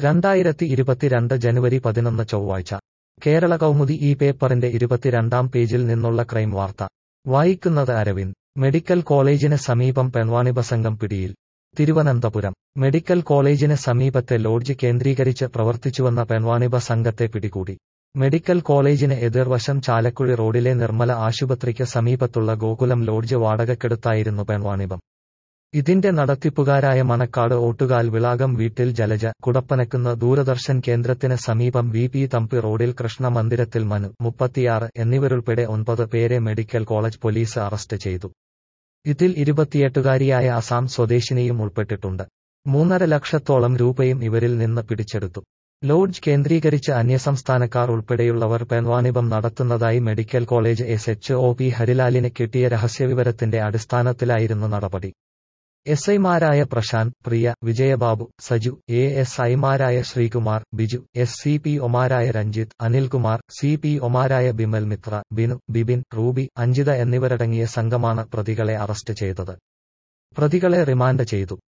രണ്ടായിരത്തി ഇരുപത്തിരണ്ട് ജനുവരി പതിനൊന്ന് ചൊവ്വാഴ്ച കേരള കൗമുദി ഈ പേപ്പറിന്റെ ഇരുപത്തിരണ്ടാം പേജിൽ നിന്നുള്ള ക്രൈം വാർത്ത വായിക്കുന്നത് അരവിന്ദ് മെഡിക്കൽ കോളേജിന് സമീപം പെൺവാണിഭ സംഘം പിടിയിൽ തിരുവനന്തപുരം മെഡിക്കൽ കോളേജിന് സമീപത്തെ ലോഡ്ജ് കേന്ദ്രീകരിച്ച് പ്രവർത്തിച്ചുവന്ന പെൺവാണിഭ സംഘത്തെ പിടികൂടി മെഡിക്കൽ കോളേജിന് എതിർവശം ചാലക്കുഴി റോഡിലെ നിർമ്മല ആശുപത്രിക്ക് സമീപത്തുള്ള ഗോകുലം ലോഡ്ജ് വാടകയ്ക്കെടുത്തായിരുന്നു പെൺവാണിഭം ഇതിന്റെ നടത്തിപ്പുകാരായ മണക്കാട് ഓട്ടുകാൽ വിളാകം വീട്ടിൽ ജലജ കുടപ്പനക്കുന്ന് ദൂരദർശൻ കേന്ദ്രത്തിന് സമീപം വി പി തമ്പി റോഡിൽ കൃഷ്ണ മന്ദിരത്തിൽ മനു മുപ്പത്തിയാറ് എന്നിവരുൾപ്പെടെ ഒൻപത് പേരെ മെഡിക്കൽ കോളേജ് പോലീസ് അറസ്റ്റ് ചെയ്തു ഇതിൽ ഇരുപത്തിയെട്ടുകാരിയായ അസാം സ്വദേശിനിയും ഉൾപ്പെട്ടിട്ടുണ്ട് മൂന്നര ലക്ഷത്തോളം രൂപയും ഇവരിൽ നിന്ന് പിടിച്ചെടുത്തു ലോഡ്ജ് കേന്ദ്രീകരിച്ച് അന്യസംസ്ഥാനക്കാർ ഉൾപ്പെടെയുള്ളവർ പെൺവാണിഭം നടത്തുന്നതായി medical college S H O P ഹരിലാലിന് കിട്ടിയ രഹസ്യവിവരത്തിന്റെ അടിസ്ഥാനത്തിലായിരുന്നു നടപടി എസ് ഐമാരായ പ്രശാന്ത് പ്രിയ വിജയബാബു സജു എ എസ് ഐമാരായ Sreekumar Biju S C P ഒമാരായ രഞ്ജിത്ത് അനിൽകുമാർ സി പി ഒമാരായ ബിമൽ മിത്ര ബിനു ബിബിൻ റൂബി അഞ്ജിത എന്നിവരടങ്ങിയ സംഘമാണ് പ്രതികളെ അറസ്റ്റ് ചെയ്തത് പ്രതികളെ റിമാൻഡ് ചെയ്തു